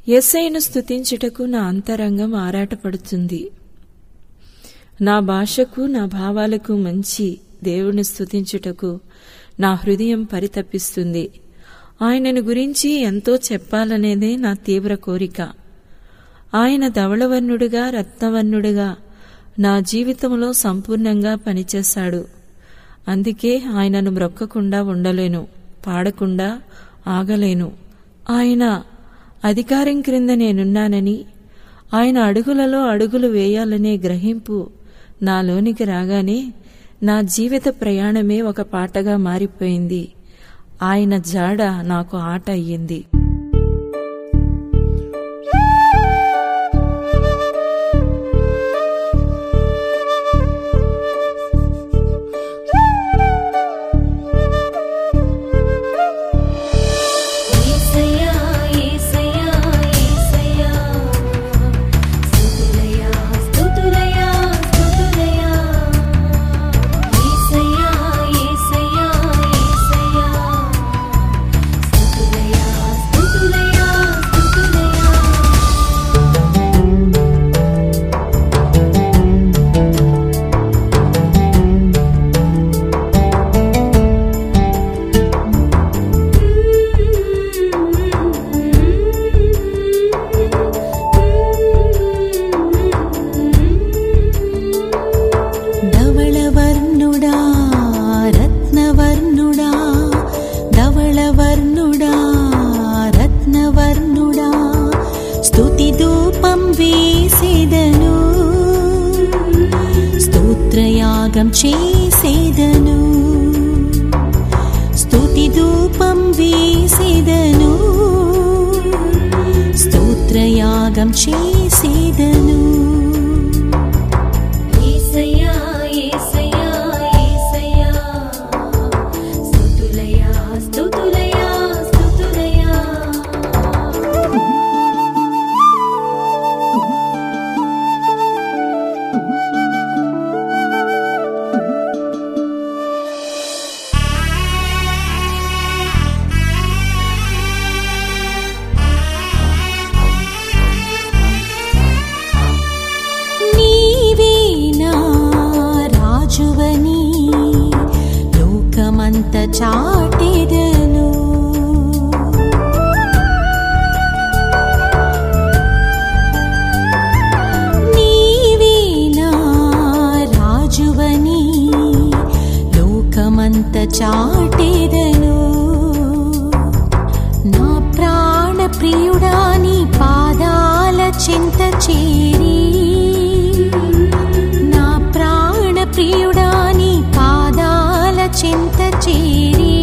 ఎస్ఐను స్తుతించుటకు నా అంతరంగం ఆరాటపడుతుంది నా భాషకు నా భావాలకు మంచి దేవుని స్తుతించుటకు నా హృదయం పరితపిస్తుంది ఆయనను గురించి ఎంతో చెప్పాలనేదే నా తీవ్ర కోరిక ఆయన ధవళవర్ణుడుగా రత్నవర్ణుడుగా నా జీవితంలో సంపూర్ణంగా పనిచేశాడు అందుకే ఆయనను మ్రొక్కకుండా ఉండలేను పాడకుండా ఆగలేను ఆయన అధికారం క్రింద నేనున్నానని ఆయన అడుగులలో అడుగులు వేయాలనే గ్రహింపు నాలోనికి రాగానే నా జీవిత ప్రయాణమే ఒక పాటగా మారిపోయింది ఆయన జాడ నాకు ఆట అయ్యింది యేసయ్యా యేసయ్యా యేసయ్యా స్తుతులయా స్తుతులయా స్తుతులయా యేసయ్యా యేసయ్యా యేసయ్యా స్తుతులయా స్తుతులయా స్తుతులయా ధవళవర్ణుడా రత్నవర్ణుడా ధవళవర్ణుడా రత్నవర్ణుడా స్తుతి ధూపం వేసేదను స్తోత్రయాగం చేసేదను స్తుతి ధూపం వేసేదను స్తోత్రయాగం చేసేదను యేసయ్యా యేసయ్యా యేసయ్యా స్తుతులయా స్తుతులయా స్తుతులయా నీవే నా రాజువని లోకమంత చాటెదను నీవే నా రాజువని లోకమంత చాటెదను నా ప్రాణ ప్రియుడా నీ పాదాల చింత చేరి నా ప్రాణ ప్రియుడా నీ పాదాల చింత చేరి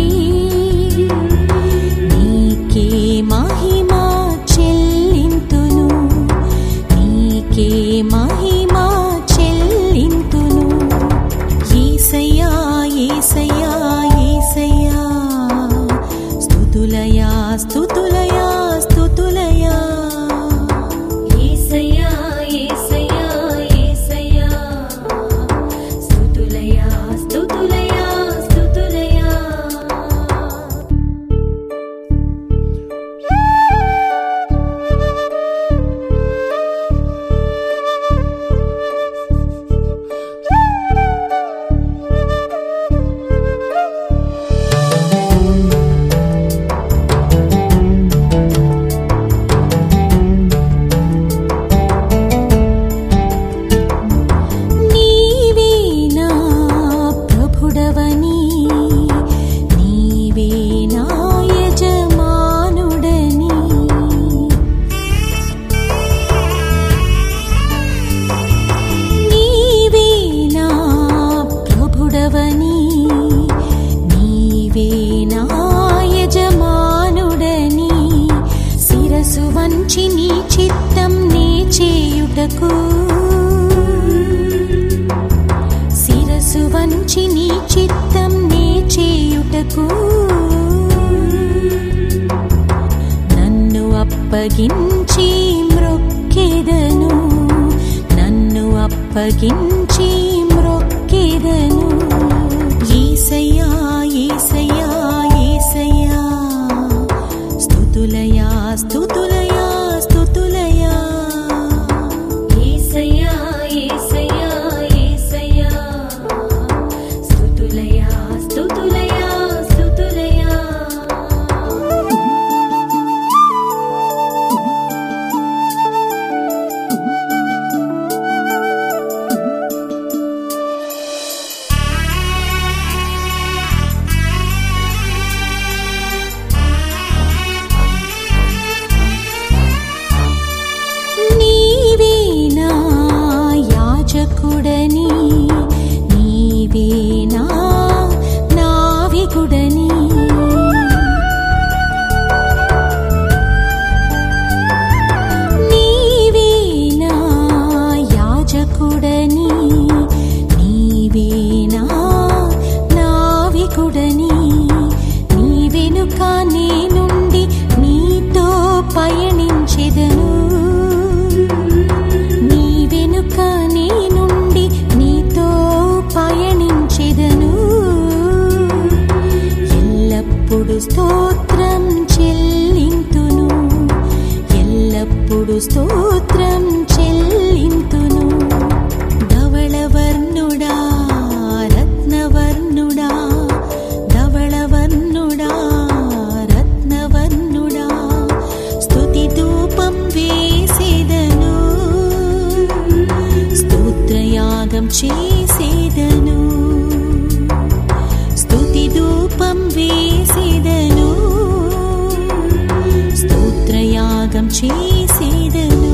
నీకే మహిమా చెల్లింతును నీకే మహిమా చెల్లింతును ఏసయ్యా ఏసయ్యా ఏసయ్యా స్తుతులయా స్తుతులయా స్తుతులయా యేసయ్యా యేసయ్యా యేసయ్యా స్తుతులయా స్తుతులయా స్తుతులయా నీవే నా ప్రభుడవని నీవే నా యజమానుడని నీవే నా ప్రభుడవని నీవే నా యజమానుడని శిరసు వంచి నీ చిత్తం నే చేయుటకు శిరసు వంచి నీ చిత్తం నే చేయుటకు నన్ను అప్పగించి మ్రొక్కెదను నన్ను అప్పగించి మ్రొక్కెదను ఏసయ్యా ఏసయ్యా ఏసయ్యా స్తుతులయా స్తుతులయా స్తు స్తోత్రం చెల్లింతును ధవళవర్ణుడా రత్నవర్ణుడా ధవళవర్ణుడా రత్నవర్ణుడా స్తుతి ధూపం వేసేదను స్తోత్రయాగం చేసేదను స్తుతి ధూపం వేసేదను స్తోత్రయాగం చేసేదను